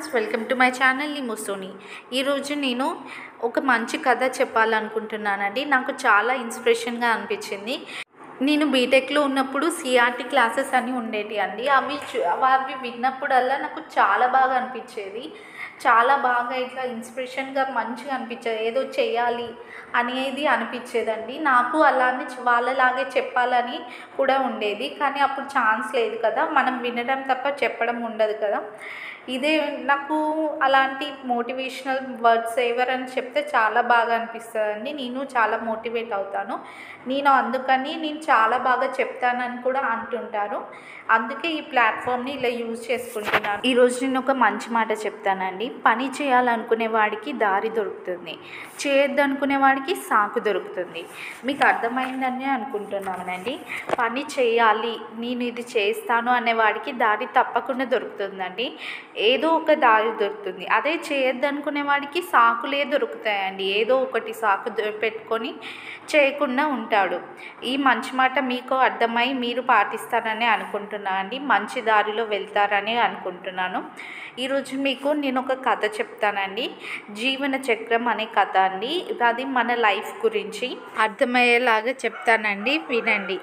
friends welcome to my channel లిమోసోని ఈరోజు నేను ఒక మంచి కథ చెప్పాలనుకుంటున్నానండి నాకు చాలా ఇన్స్పిరేషన్గా అనిపించింది నేను బీటెక్లో ఉన్నప్పుడు సిఆర్టీ క్లాసెస్ అని ఉండేవి అండి అవి చు- అవి విన్నప్పుడల్లా నాకు చాలా బాగా అనిపించేది చాలా బాగా ఇట్లా ఇన్స్పిరేషన్గా మంచిగా అనిపించేది ఏదో చేయాలి అనేది అనిపించేదండి నాకు అలానే చ- వాళ్ళలాగే చెప్పాలని కూడా ఉండేది కానీ అప్పుడు ఛాన్స్ లేదు కదా మనం వినడం తప్ప చెప్పడం ఉండదు కదా ఇదే నాకు అలాంటి మోటివేషనల్ వర్డ్స్ ఎవరని చెప్తే చాలా బాగా అనిపిస్తుందండి నేను చాలా మోటివేట్ అవుతాను నేను అందుకని నేను చాలా బాగా చెప్తానని కూడా అంటుంటారు అందుకే ఈ ప్లాట్ఫామ్ని ఇలా యూజ్ చేసుకుంటున్నాను ఈరోజు నేను ఒక మంచి మాట చెప్తానండి పని చేయాలనుకునే వాడికి దారి దొరుకుతుంది చేయొద్దు అనుకునే వాడికి సాకు దొరుకుతుంది మీకు అర్థమైందని అనుకుంటున్నానండి పని చేయాలి నేను ఇది చేస్తాను అనే వాడికి దారి తప్పకుండా దొరుకుతుందండి ఏదో ఒక దారి దొరుకుతుంది అదే చేయొద్దు అనుకునే వాడికి సాకులే దొరుకుతాయండి ఏదో ఒకటి సాకు దొ- పెట్టుకొని చేయకుండా ఉంటాడు ఈ మంచి మాట మీకు అర్థమై మీరు పాటిస్తారని అనుకుంటున్నా అండి మంచి దారిలో వెళ్తారని అనుకుంటున్నాను ఈరోజు మీకు నేను ఒక కథ చెప్తానండి జీవన చక్రం అనే కథ అండి అది మన లైఫ్ గురించి అర్థమయ్యేలాగా చెప్తానండి వినండి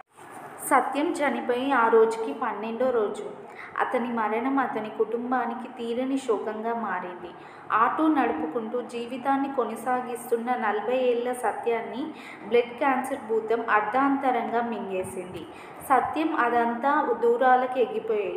సత్యం చనిపోయి ఆ రోజుకి పన్నెండో రోజు అతని మరణం అతని కుటుంబానికి తీరని శోకంగా మారింది ఆటో నడుపుకుంటూ జీవితాన్ని కొనసాగిస్తున్న నలభై ఏళ్ల సత్యాన్ని బ్లడ్ క్యాన్సర్ భూతం అర్ధాంతరంగా మింగేసింది సత్యం అదంతా దూరాలకు ఎగిపోయాయి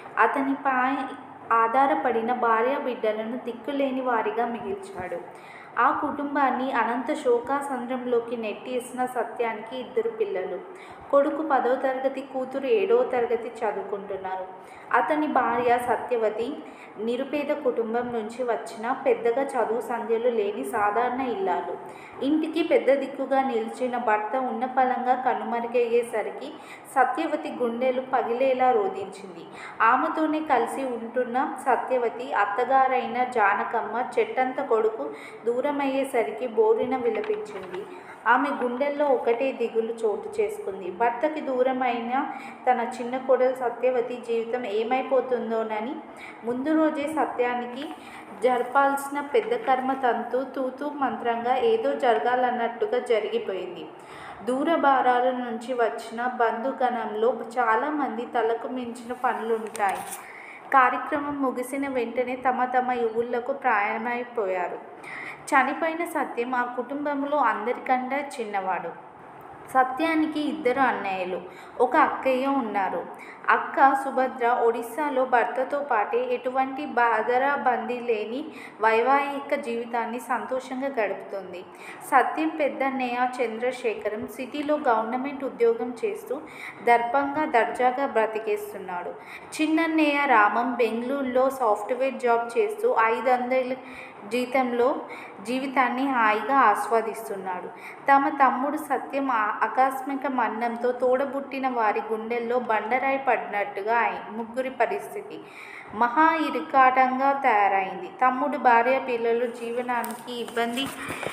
అతనిపై ఆధారపడిన భార్య బిడ్డలను దిక్కులేని వారిగా మిగిల్చాడు ఆ కుటుంబాన్ని అనంత శోకాసంద్రంలోకి నెట్టేసిన సత్యానికి ఇద్దరు పిల్లలు కొడుకు పదో తరగతి కూతురు ఏడో తరగతి చదువుకుంటున్నారు అతని భార్య సత్యవతి నిరుపేద కుటుంబం నుంచి వచ్చిన పెద్దగా చదువు సంధ్యలు లేని సాధారణ ఇల్లాలు ఇంటికి పెద్ద దిక్కుగా నిలిచిన భర్త ఉన్న పలంగా కనుమరుగయ్యేసరికి సత్యవతి గుండెలు పగిలేలా రోధించింది ఆమెతోనే కలిసి ఉంటున్న సత్యవతి అత్తగారైన జానకమ్మ చెట్టంత కొడుకు దూరమయ్యేసరికి బోరిన విలపించింది ఆమె గుండెల్లో ఒకటే దిగులు చోటు చేసుకుంది భర్తకి దూరమైన తన చిన్న కొడలు సత్యవతి జీవితం ఏమైపోతుందోనని ముందు రోజే సత్యానికి జరపాల్సిన పెద్ద కర్మ తంతు తూతూ మంత్రంగా ఏదో జరగాలన్నట్టుగా జరిగిపోయింది దూర భారాల నుంచి వచ్చిన బంధుగణంలో చాలామంది తలకు మించిన పనులుంటాయి కార్యక్రమం ముగిసిన వెంటనే తమ తమ ఊళ్ళకు ప్రయాణమైపోయారు చనిపోయిన సత్యం ఆ కుటుంబంలో అందరికంటే చిన్నవాడు సత్యానికి ఇద్దరు అన్నయ్యలు ఒక అక్కయ్య ఉన్నారు అక్క సుభద్ర ఒడిస్సాలో భర్తతో పాటే ఎటువంటి బాధరాబందీ లేని వైవాహిక జీవితాన్ని సంతోషంగా గడుపుతుంది సత్యం పెద్దన్నయ్య చంద్రశేఖరం సిటీలో గవర్నమెంట్ ఉద్యోగం చేస్తూ దర్పంగా దర్జాగా బ్రతికేస్తున్నాడు చిన్నన్నయ్య రామం బెంగళూరులో సాఫ్ట్వేర్ జాబ్ చేస్తూ ఐదు వందల జీతంలో జీవితాన్ని హాయిగా ఆస్వాదిస్తున్నాడు తమ తమ్ముడు సత్యం ఆ- ఆకస్మిక మరణంతో తోడబుట్టిన వారి గుండెల్లో బండరాయి పడినట్టుగా అయి- ముగ్గురి పరిస్థితి మహా ఇరుకాటంగా తయారైంది తమ్ముడు భార్య పిల్లలు జీవనానికి ఇబ్బంది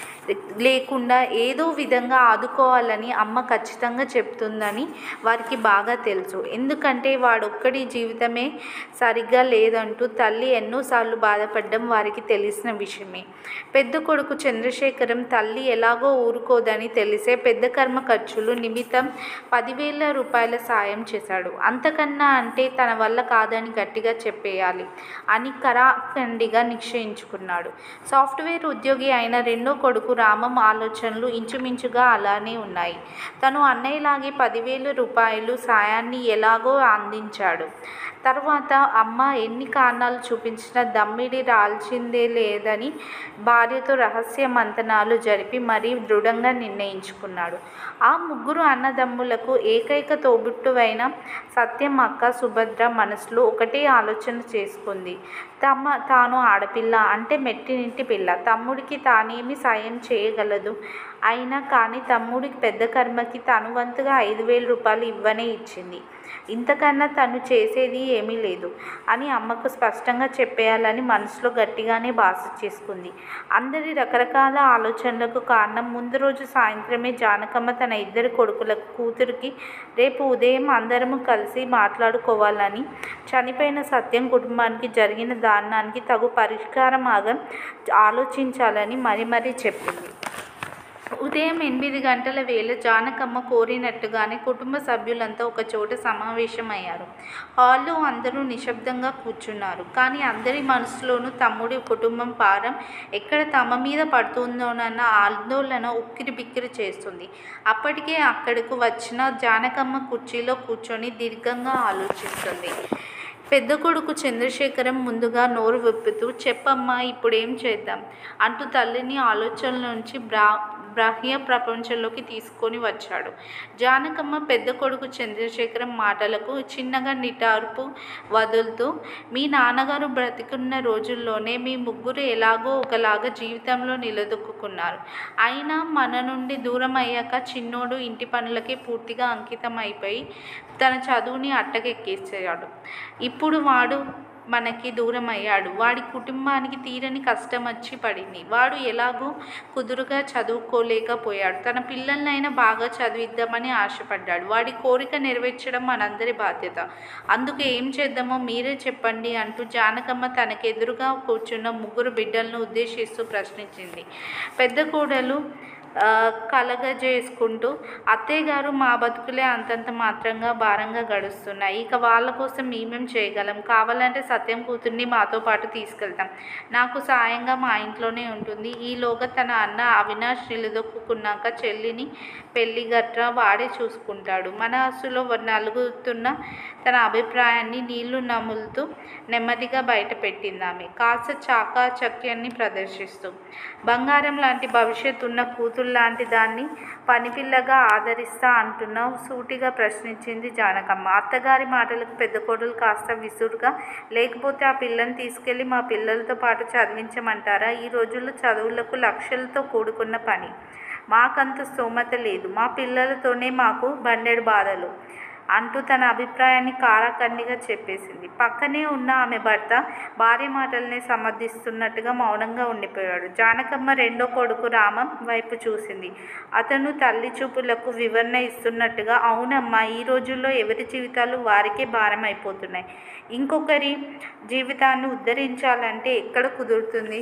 లేకుండా ఏదో విధంగా ఆదుకోవాలని అమ్మ ఖచ్చితంగా చెప్తుందని వారికి బాగా తెలుసు ఎందుకంటే వాడొక్కడి జీవితమే సరిగ్గా లేదంటూ తల్లి ఎన్నోసార్లు బాధపడడం వారికి తెలిసిన విషయమే పెద్ద కొడుకు చంద్రశేఖరం తల్లి ఎలాగో ఊరుకోదని తెలిసే పెద్ద కర్మ ఖర్చులు నిమిత్తం పదివేల రూపాయల సాయం చేశాడు అంతకన్నా అంటే తన వల్ల కాదని గట్టిగా చెప్పేయాలి అని కరాఖండిగా నిశ్చయించుకున్నాడు సాఫ్ట్వేర్ ఉద్యోగి అయిన రెండో కొడుకు రామం ఆలోచనలు ఇంచుమించుగా అలానే ఉన్నాయి తను అన్నయ్యలాగే పదివేల రూపాయలు సాయాన్ని ఎలాగో అందించాడు తర్వాత అమ్మ ఎన్ని కారణాలు చూపించినా దమ్మిడి రాల్చిందే లేదని భార్యతో రహస్య మంతనాలు జరిపి మరీ దృఢంగా నిర్ణయించుకున్నాడు ఆ ముగ్గురు అన్నదమ్ములకు ఏకైక తోబుట్టువైన సత్యం అక్క సుభద్ర మనసులో ఒకటే ఆలోచన చేసుకుంది తమ తాను ఆడపిల్ల అంటే మెట్టినింటి పిల్ల తమ్ముడికి తానేమి సాయం చేయగలదు అయినా కానీ తమ్ముడికి పెద్ద కర్మకి తను వంతుగా ఐదు వేల రూపాయలు ఇవ్వనే ఇచ్చింది ఇంతకన్నా తను చేసేది ఏమీ లేదు అని అమ్మకు స్పష్టంగా చెప్పేయాలని మనసులో గట్టిగానే బాస చేసుకుంది అందరి రకరకాల ఆలోచనలకు కారణం ముందు రోజు సాయంత్రమే జానకమ్మ తన ఇద్దరు కొడుకుల కూతురికి రేపు ఉదయం అందరము కలిసి మాట్లాడుకోవాలని చనిపోయిన సత్యం కుటుంబానికి జరిగిన దారుణానికి తగు పరిష్కార మార్గం ఆలోచించాలని మరీ మరీ చెప్పింది ఉదయం ఎనిమిది గంటల వేళ జానకమ్మ కోరినట్టుగానే కుటుంబ సభ్యులంతా ఒక చోట సమావేశమయ్యారు హాల్లో అందరూ నిశ్శబ్దంగా కూర్చున్నారు కానీ అందరి మనసులోనూ తమ్ముడి కుటుంబం భారం ఎక్కడ తమ మీద పడుతుందోనన్న ఆందోళన ఉక్కిరి బిక్కిరి చేస్తుంది అప్పటికే అక్కడకు వచ్చిన జానకమ్మ కుర్చీలో కూర్చొని దీర్ఘంగా ఆలోచిస్తుంది పెద్ద కొడుకు చంద్రశేఖరం ముందుగా నోరు విప్పుతూ చెప్పమ్మా ఇప్పుడేం చేద్దాం అంటూ తల్లిని ఆలోచనల నుంచి బ్రా బాహ్య ప్రపంచంలోకి తీసుకొని వచ్చాడు జానకమ్మ పెద్ద కొడుకు చంద్రశేఖరం మాటలకు చిన్నగా నిటార్పు వదులుతూ మీ నాన్నగారు బ్రతికున్న రోజుల్లోనే మీ ముగ్గురు ఎలాగో ఒకలాగా జీవితంలో నిలదొక్కున్నారు అయినా మన నుండి దూరం అయ్యాక చిన్నోడు ఇంటి పనులకే పూర్తిగా అంకితం అయిపోయి తన చదువుని అట్టకెక్కేసాడు ఇప్పుడు వాడు మనకి దూరం అయ్యాడు వాడి కుటుంబానికి తీరని కష్టం వచ్చి పడింది వాడు ఎలాగో కుదురుగా చదువుకోలేకపోయాడు తన పిల్లలనైనా బాగా చదివిద్దామని ఆశపడ్డాడు వాడి కోరిక నెరవేర్చడం మనందరి బాధ్యత అందుకు ఏం చేద్దామో మీరే చెప్పండి అంటూ జానకమ్మ తనకెదురుగా కూర్చున్న ముగ్గురు బిడ్డలను ఉద్దేశిస్తూ ప్రశ్నించింది పెద్ద కోడలు ఆ, కలగజేసుకుంటూ అత్తయ్య గారు మా బతుకులే అంతంత మాత్రంగా భారంగా గడుస్తున్నాయి ఇక వాళ్ళ కోసం మేమేం చేయగలం కావాలంటే సత్యం కూతుర్ని మాతో పాటు తీసుకెళ్తాం నాకు సాయంగా మా ఇంట్లోనే ఉంటుంది ఈలోగా తన అన్న అవినాష్ నిలదొక్కున్నాక చెల్లిని పెళ్లి గట్రా వాడే చూసుకుంటాడు మనసులో నలుగుతున్న తన అభిప్రాయాన్ని నీళ్లు నములుతూ నెమ్మదిగా బయట పెట్టింది ఆమె కాస్త చాకాచక్యాన్ని ప్రదర్శిస్తూ బంగారం లాంటి భవిష్యత్తు ఉన్న కూతురు లాంటి దాన్ని పనిపిల్లగా ఆదరిస్తా అంటున్నావు సూటిగా ప్రశ్నించింది జానకమ్మ అత్తగారి మాటలకు పెద్ద కోడలు కాస్త విసురుగా లేకపోతే ఆ పిల్లని తీసుకెళ్ళి మా పిల్లలతో పాటు చదివించమంటారా ఈ రోజుల్లో చదువులకు లక్షలతో కూడుకున్న పని మాకంత స్తోమత లేదు మా పిల్లలతోనే మాకు బండెడు బాధలు అంటూ తన అభిప్రాయాన్ని కారాఖండిగా చెప్పేసింది పక్కనే ఉన్న ఆమె భర్త భార్య మాటల్ని సమర్థిస్తున్నట్టుగా మౌనంగా ఉండిపోయాడు జానకమ్మ రెండో కొడుకు రామం వైపు చూసింది అతను తల్లి చూపులకు వివరణ ఇస్తున్నట్టుగా అవునమ్మా ఈ రోజుల్లో ఎవరి జీవితాలు వారికే భారం అయిపోతున్నాయి ఇంకొకరి జీవితాన్ని ఉద్ధరించాలంటే ఎక్కడ కుదురుతుంది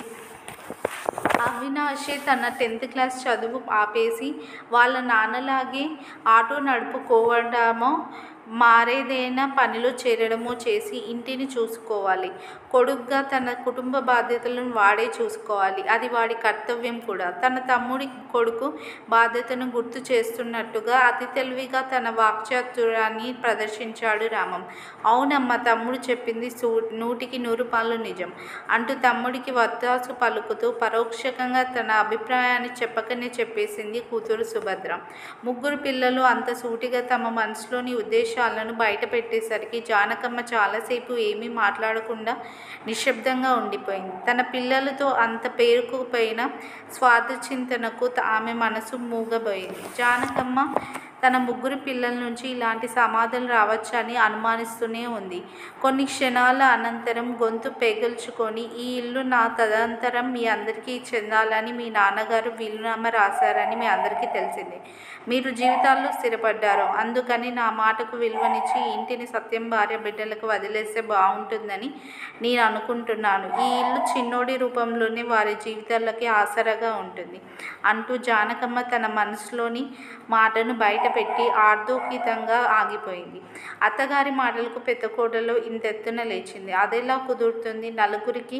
అవినాషి తన టెన్త్ క్లాస్ చదువు ఆపేసి వాళ్ళ నాన్నలాగే ఆటో నడుపుకోవడమో మారేదైనా పనిలో చేరడమో చేసి ఇంటిని చూసుకోవాలి కొడుగ్గా తన కుటుంబ బాధ్యతలను వాడే చూసుకోవాలి అది వాడి కర్తవ్యం కూడా తన తమ్ముడి కొడుకు బాధ్యతను గుర్తు చేస్తున్నట్టుగా అతి తెలివిగా తన వాక్చాతురాన్ని ప్రదర్శించాడు రామం అవునమ్మ తమ్ముడు చెప్పింది సూ నూటికి నూరు పాలు నిజం అంటూ తమ్ముడికి వత్తాసు పలుకుతూ పరోక్షకంగా తన అభిప్రాయాన్ని చెప్పకనే చెప్పేసింది కూతురు సుభద్ర ముగ్గురు పిల్లలు అంత సూటిగా తమ మనసులోని ఉద్దేశాలను బయట పెట్టేసరికి జానకమ్మ చాలాసేపు ఏమీ మాట్లాడకుండా నిశ్శబ్దంగా ఉండిపోయింది తన పిల్లలతో అంత పేరుకుపోయిన స్వార్థ చింతనకు త- ఆమె మనసు మూగబోయింది జానకమ్మ తన ముగ్గురు పిల్లల నుంచి ఇలాంటి సమాధానం రావచ్చని అనుమానిస్తూనే ఉంది కొన్ని క్షణాల అనంతరం గొంతు పెగల్చుకొని ఈ ఇల్లు నా తదనంతరం మీ అందరికీ చెందాలని మీ నాన్నగారు వీలునామా రాశారని మీ అందరికీ తెలిసింది మీరు జీవితాల్లో స్థిరపడ్డారు అందుకని నా మాటకు విలువనిచ్చి ఈ ఇంటిని సత్యం భార్య బిడ్డలకు వదిలేస్తే బాగుంటుందని నేను అనుకుంటున్నాను ఈ ఇల్లు చిన్నోడి రూపంలోనే వారి జీవితాలకి ఆసరాగా ఉంటుంది అంటూ జానకమ్మ తన మనసులోని మాటను బయటపెట్టి ఆర్ధోకితంగా ఆగిపోయింది అత్తగారి మాటలకు పెద్ద కోటలో ఇంతెత్తున లేచింది అదెలా కుదురుతుంది నలుగురికి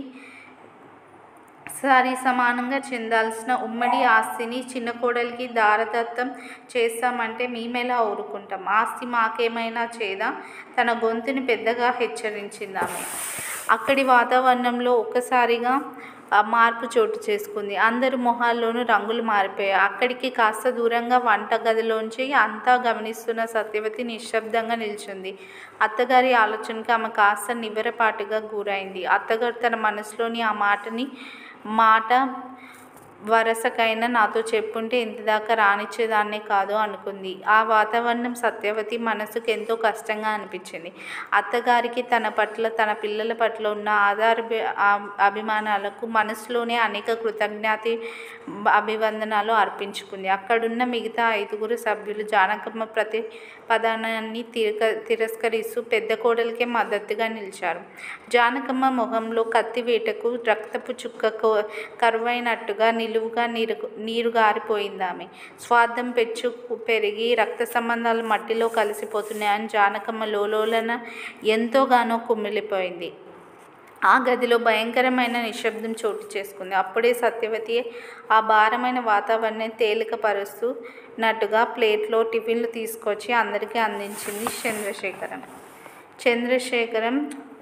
సరి సమానంగా చెందాల్సిన ఉమ్మడి ఆస్తిని చిన్న కోడలికి దారదత్తం చేస్తామంటే మేమెలా ఊరుకుంటాం ఆస్తి మాకేమైనా చేదా తన గొంతుని పెద్దగా హెచ్చరించింది ఆమె అక్కడి వాతావరణంలో ఒక్కసారిగా ఆ మార్పు చోటు చేసుకుంది అందరి మొహాల్లోనూ రంగులు మారిపోయాయి అక్కడికి కాస్త దూరంగా వంట గదిలోంచి అంతా గమనిస్తున్న సత్యవతి నిశ్శబ్దంగా నిల్చుంది అత్తగారి ఆలోచనకి ఆమె కాస్త నివ్వెరపాటుగా గురైంది అత్తగారు తన మనసులోని ఆ మాటని మాట వరసకైనా నాతో చెప్పుంటే ఇంతదాకా రానిచ్చేదాన్నే కాదు అనుకుంది ఆ వాతావరణం సత్యవతి మనసుకు ఎంతో కష్టంగా అనిపించింది అత్తగారికి తన పట్ల తన పిల్లల పట్ల ఉన్న ఆధార అభిమానాలకు మనసులోనే అనేక కృతజ్ఞాతి అభివందనాలు అర్పించుకుంది అక్కడున్న మిగతా ఐదుగురు సభ్యులు జానకమ్మ ప్రతి పదానాన్ని తిరక తిరస్కరిస్తూ పెద్ద కోడలికే మద్దతుగా నిలిచారు జానకమ్మ మొహంలో కత్తివేటకు రక్తపు చుక్క కో- కరువైనట్టుగా నిలువుగా నీరు నీరు గారిపోయింది ఆమె స్వార్థం పెచ్చు పెరిగి రక్త సంబంధాలు మట్టిలో కలిసిపోతున్నాయని జానకమ్మ లోలోలన ఎంతోగానో కుమిలిపోయింది ఆ గదిలో భయంకరమైన నిశ్శబ్దం చోటు చేసుకుంది అప్పుడే సత్యవతి ఆ భారమైన వాతావరణం తేలికపరుస్తూ నట్టుగా ప్లేట్లో టిఫిన్లు తీసుకొచ్చి అందరికీ అందించింది చంద్రశేఖరం చంద్రశేఖరం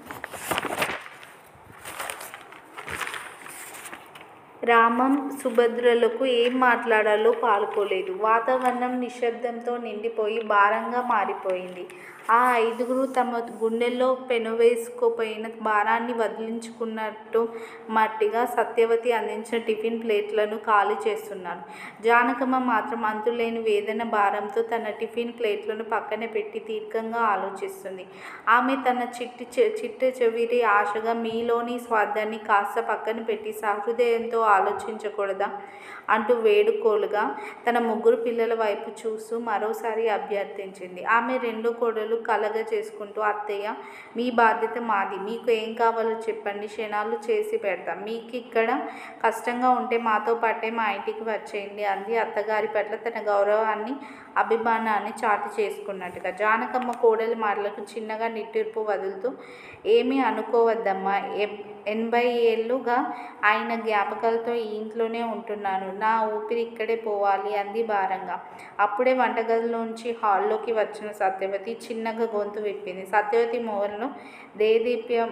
రామం సుభద్రలకు ఏం మాట్లాడాలో పాలుపోలేదు వాతావరణం నిశ్శబ్దంతో నిండిపోయి భారంగా మారిపోయింది ఆ ఐదుగురు తమ గుండెల్లో పెనువేసుకోపోయిన భారాన్ని వదిలించుకున్నట్టు మట్టిగా సత్యవతి అందించిన టిఫిన్ ప్లేట్లను ఖాళీ చేస్తున్నారు జానకమ్మ మాత్రం అంతులేని వేదన భారంతో తన టిఫిన్ ప్లేట్లను పక్కన పెట్టి దీర్ఘంగా ఆలోచిస్తుంది ఆమె తన చిట్టి చె- చిట్ట చెవిరి ఆశగా మీలోని స్వార్థాన్ని కాస్త పక్కన పెట్టి సహృదయంతో ఆలోచించకూడదా అంటూ వేడుకోలుగా తన ముగ్గురు పిల్లల వైపు చూస్తూ మరోసారి అభ్యర్థించింది ఆమె రెండో కోడలు కలగ చేసుకుంటూ అత్తయ్య మీ బాధ్యత మాది మీకు ఏం కావాలో చెప్పండి క్షణాలు చేసి పెడతాం మీకు ఇక్కడ కష్టంగా ఉంటే మాతో పాటే మా ఇంటికి వచ్చేయండి అంది అత్తగారి పట్ల తన గౌరవాన్ని అభిమానాన్ని చాటు చేసుకున్నట్టుగా జానకమ్మ కోడలి మాటలకు చిన్నగా నిట్టూర్పు వదులుతూ ఏమీ అనుకోవద్దమ్మా ఎ- ఎనభై ఏళ్ళుగా ఆయన జ్ఞాపకాలతో ఈ ఇంట్లోనే ఉంటున్నాను నా ఊపిరి ఇక్కడే పోవాలి అంది భారంగా అప్పుడే వంటగదిలోంచి హాల్లోకి వచ్చిన సత్యవతి చిన్నగా గొంతు విప్పింది సత్యవతి మోహన్లో దేదీప్యం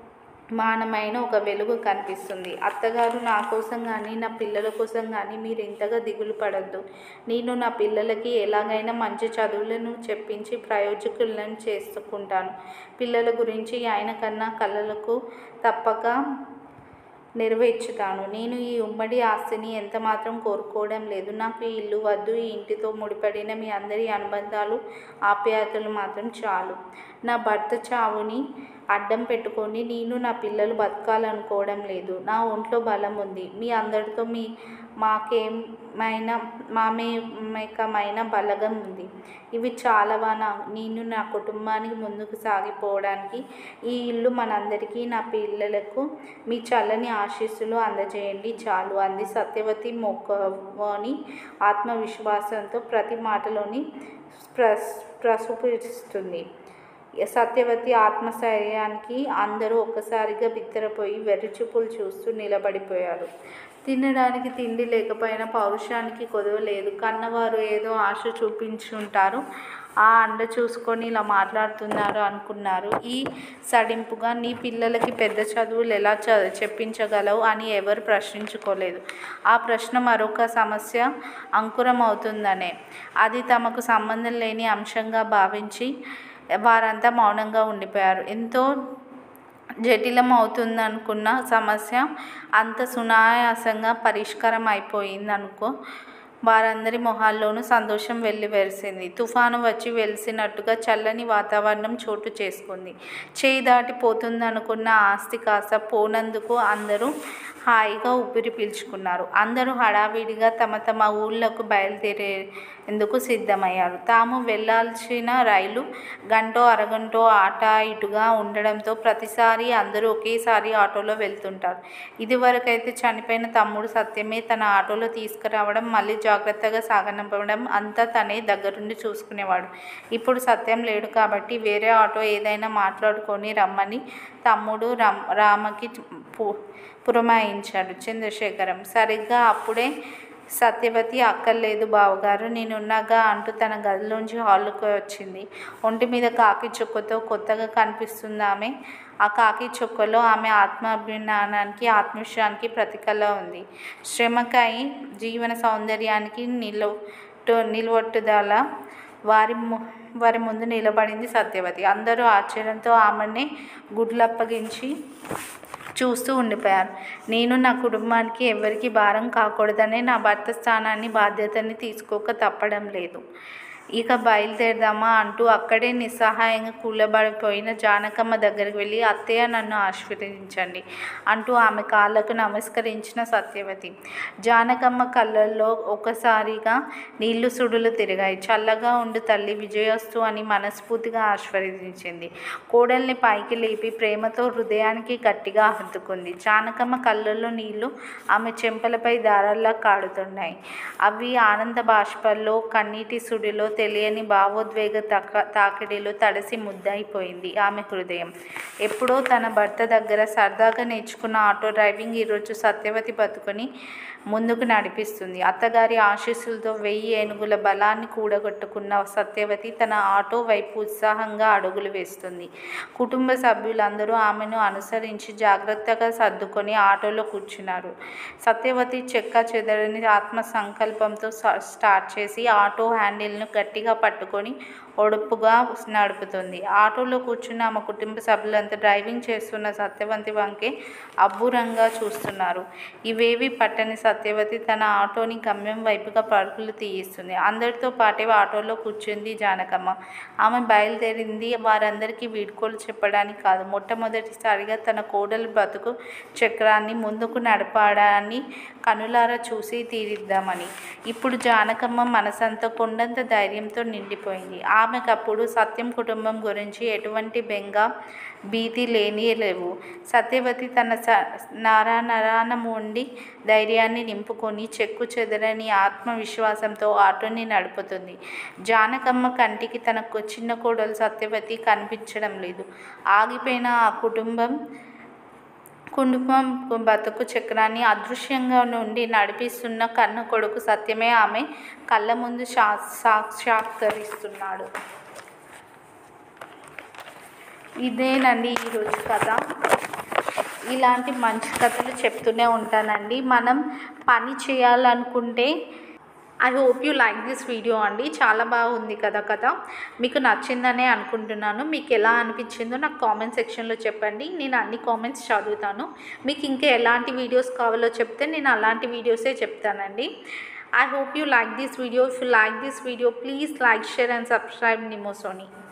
మానమైన ఒక వెలుగు కనిపిస్తుంది అత్తగారు నా కోసం కానీ నా పిల్లల కోసం కానీ మీరు ఇంతగా దిగులు పడద్దు నేను నా పిల్లలకి ఎలాగైనా మంచి చదువులను చెప్పించి ప్రయోజకులను చేసుకుంటాను పిల్లల గురించి ఆయన కన్నా కళ్ళలకు తప్పక నెరవేర్చుతాను నేను ఈ ఉమ్మడి ఆస్తిని ఎంత మాత్రం కోరుకోవడం లేదు నాకు ఈ ఇల్లు వద్దు ఈ ఇంటితో ముడిపడిన మీ అందరి అనుబంధాలు ఆప్యాయతలు మాత్రం చాలు నా భర్త చావుని అడ్డం పెట్టుకొని నేను నా పిల్లలు బతకాలనుకోవడం లేదు నా ఒంట్లో బలం ఉంది మీ అందరితో మీ మాకేమైనా మామేకమైన బలగం ఉంది ఇవి చాలావా నా నేను నా కుటుంబానికి ముందుకు సాగిపోవడానికి ఈ ఇల్లు మనందరికీ నా పిల్లలకు మీ చల్లని ఆశీస్సులు అందజేయండి చాలు అంది సత్యవతి మొక్కని ఆత్మవిశ్వాసంతో ప్రతి మాటలోని ప్రస్ ప్రసుపిస్తుంది సత్యవతి ఆత్మస్థైర్యానికి అందరూ ఒక్కసారిగా బిత్తరపోయి వెర్రిచూపులు చూస్తూ నిలబడిపోయారు తినడానికి తిండి లేకపోయినా పౌరుషానికి కొదవ లేదు కన్నవారు ఏదో ఆశ చూపించుంటారు ఆ అండ చూసుకొని ఇలా మాట్లాడుతున్నారు అనుకున్నారు ఈ సడింపుగా నీ పిల్లలకి పెద్ద చదువులు ఎలా చ చెప్పించగలవు అని ఎవరు ప్రశ్నించుకోలేదు ఆ ప్రశ్న మరొక సమస్య అంకురం అవుతుందనే అది తమకు సంబంధం లేని అంశంగా భావించి వారంతా మౌనంగా ఉండిపోయారు ఎంతో జటిలం అవుతుందనుకున్న సమస్య అంత సునాయాసంగా పరిష్కారం అయిపోయింది అనుకో వారందరి మొహాల్లోనూ సంతోషం వెల్లివెరిసింది తుఫాను వచ్చి వెలిసినట్టుగా చల్లని వాతావరణం చోటు చేసుకుంది చేయి దాటిపోతుందనుకున్న ఆస్తి కాస్త పోనందుకు అందరూ హాయిగా ఊపిరి పీల్చుకున్నారు అందరూ హడావిడిగా తమ తమ ఊళ్ళకు బయలుదేరేందుకు సిద్ధమయ్యారు తాము వెళ్ళాల్సిన రైలు గంటో అరగంటో ఆట ఇటుగా ఉండడంతో ప్రతిసారి అందరూ ఒకేసారి ఆటోలో వెళ్తుంటారు ఇదివరకైతే చనిపోయిన తమ్ముడు సత్యమే తన ఆటోలో తీసుకురావడం మళ్ళీ జాగ్రత్తగా సాగనంపడం అంతా తనే దగ్గరుండి చూసుకునేవాడు ఇప్పుడు సత్యం లేడు కాబట్టి వేరే ఆటో ఏదైనా మాట్లాడుకొని రమ్మని తమ్ముడు రామ్ రామకి పు పురమాయించాడు చంద్రశేఖరం సరిగ్గా అప్పుడే సత్యవతి అక్కర్లేదు బావగారు నేనున్నాగా అంటూ తన గదిలోంచి హాల్లోకి వచ్చింది ఒంటి మీద కాకి చుక్కతో కొత్తగా కనిపిస్తుంది ఆమె ఆ కాకి చుక్కలో ఆమె ఆత్మాభిమానానికి ఆత్మవిషయానికి ప్రతికలా ఉంది శ్రమకై జీవన సౌందర్యానికి నిలువ నిలువట్టుదల వారి ము- వారి ముందు నిలబడింది సత్యవతి అందరూ ఆశ్చర్యంతో ఆమెని గుడ్లప్పగించి చూస్తూ ఉండిపోయారు నేను నా కుటుంబానికి ఎవరికి భారం కాకూడదనే నా భర్త స్థానాన్ని బాధ్యతని తీసుకోక తప్పడం లేదు ఇక బయలుదేరదామా అంటూ అక్కడే నిస్సహాయంగా కూలబడిపోయిన జానకమ్మ దగ్గరికి వెళ్ళి అత్తయ్య నన్ను ఆశీర్వదించండి అంటూ ఆమె కాళ్ళకు నమస్కరించిన సత్యవతి జానకమ్మ కళ్ళల్లో ఒకసారిగా నీళ్లు సుడులు తిరిగాయి చల్లగా ఉండు తల్లి విజయస్తు అని మనస్ఫూర్తిగా ఆశీర్వదించింది కోడల్ని పైకి లేపి ప్రేమతో హృదయానికి గట్టిగా హత్తుకుంది జానకమ్మ కళ్ళల్లో నీళ్లు ఆమె చెంపలపై దారాల్లా కాడుతున్నాయి అవి ఆనంద బాష్పల్లో కన్నీటి సుడిలో తెలియని భావోద్వేగ తాక తాకిడిలో తడిసి ముద్దయిపోయింది ఆమె హృదయం ఎప్పుడో తన భర్త దగ్గర సరదాగా నేర్చుకున్న ఆటో డ్రైవింగ్ ఈరోజు సత్యవతి బతుకుని ముందుకు నడిపిస్తుంది అత్తగారి ఆశీస్సులతో వెయ్యి ఏనుగుల బలాన్ని కూడగొట్టుకున్న సత్యవతి తన ఆటో వైపు ఉత్సాహంగా అడుగులు వేస్తుంది కుటుంబ సభ్యులందరూ ఆమెను అనుసరించి జాగ్రత్తగా సర్దుకొని ఆటోలో కూర్చున్నారు సత్యవతి చెక్క చెదరని ఆత్మ సంకల్పంతో స- స్టార్ట్ చేసి ఆటో హ్యాండిల్ను గట్టిగా పట్టుకొని ఒడుపుగా నడుపుతుంది ఆటోలో కూర్చున్న ఆమె కుటుంబ సభ్యులంతా డ్రైవింగ్ చేస్తున్న సత్యవతి వంకే అబ్బురంగా చూస్తున్నారు ఇవేవి పట్టని సత్యవతి తన ఆటోని గమ్యం వైపుగా పరుగులు తీయిస్తుంది అందరితో పాటే ఆటోలో కూర్చుంది జానకమ్మ ఆమె బయలుదేరింది వారందరికీ వీడ్కోలు చెప్పడానికి కాదు మొట్టమొదటిసారిగా తన కోడలు బ్రతుకు చక్రాన్ని ముందుకు నడపడాన్ని కనులారా చూసి తీరిద్దామని ఇప్పుడు జానకమ్మ మనసంతా కొండంత ధైర్యంతో నిండిపోయింది ఆమెకప్పుడు సత్యం కుటుంబం గురించి ఎటువంటి బెంగ భీతి లేని లేవు సత్యవతి తన స నరా నరాన ఉండి ధైర్యాన్ని నింపుకొని చెక్కు చెదరని ఆత్మవిశ్వాసంతో ఆటోని నడుపుతుంది జానకమ్మ కంటికి తన కొ- చిన్న కోడలు సత్యవతి కనిపించడం లేదు ఆగిపోయిన ఆ కుటుంబం కుటుంబం బతుకు చక్రాన్ని అదృశ్యంగా నుండి నడిపిస్తున్న కన్న కొడుకు సత్యమే ఆమె కళ్ళ ముందు సా సాక్షాత్కరిస్తున్నాడు ఇదేనండి ఈరోజు కథ ఇలాంటి మంచి కథలు చెప్తూనే ఉంటానండి మనం పని చేయాలనుకుంటే I hope you like this video అండి చాలా బాగుంది కదా కథ మీకు నచ్చిందనే అనుకుంటున్నాను మీకు ఎలా అనిపించిందో నాకు కామెంట్ సెక్షన్లో చెప్పండి నేను అన్ని కామెంట్స్ చదువుతాను మీకు ఇంకా ఎలాంటి వీడియోస్ కావాలో చెప్తే నేను అలాంటి వీడియోసే చెప్తానండి I hope you like this video if you like this video please like share and subscribe నిమోసోని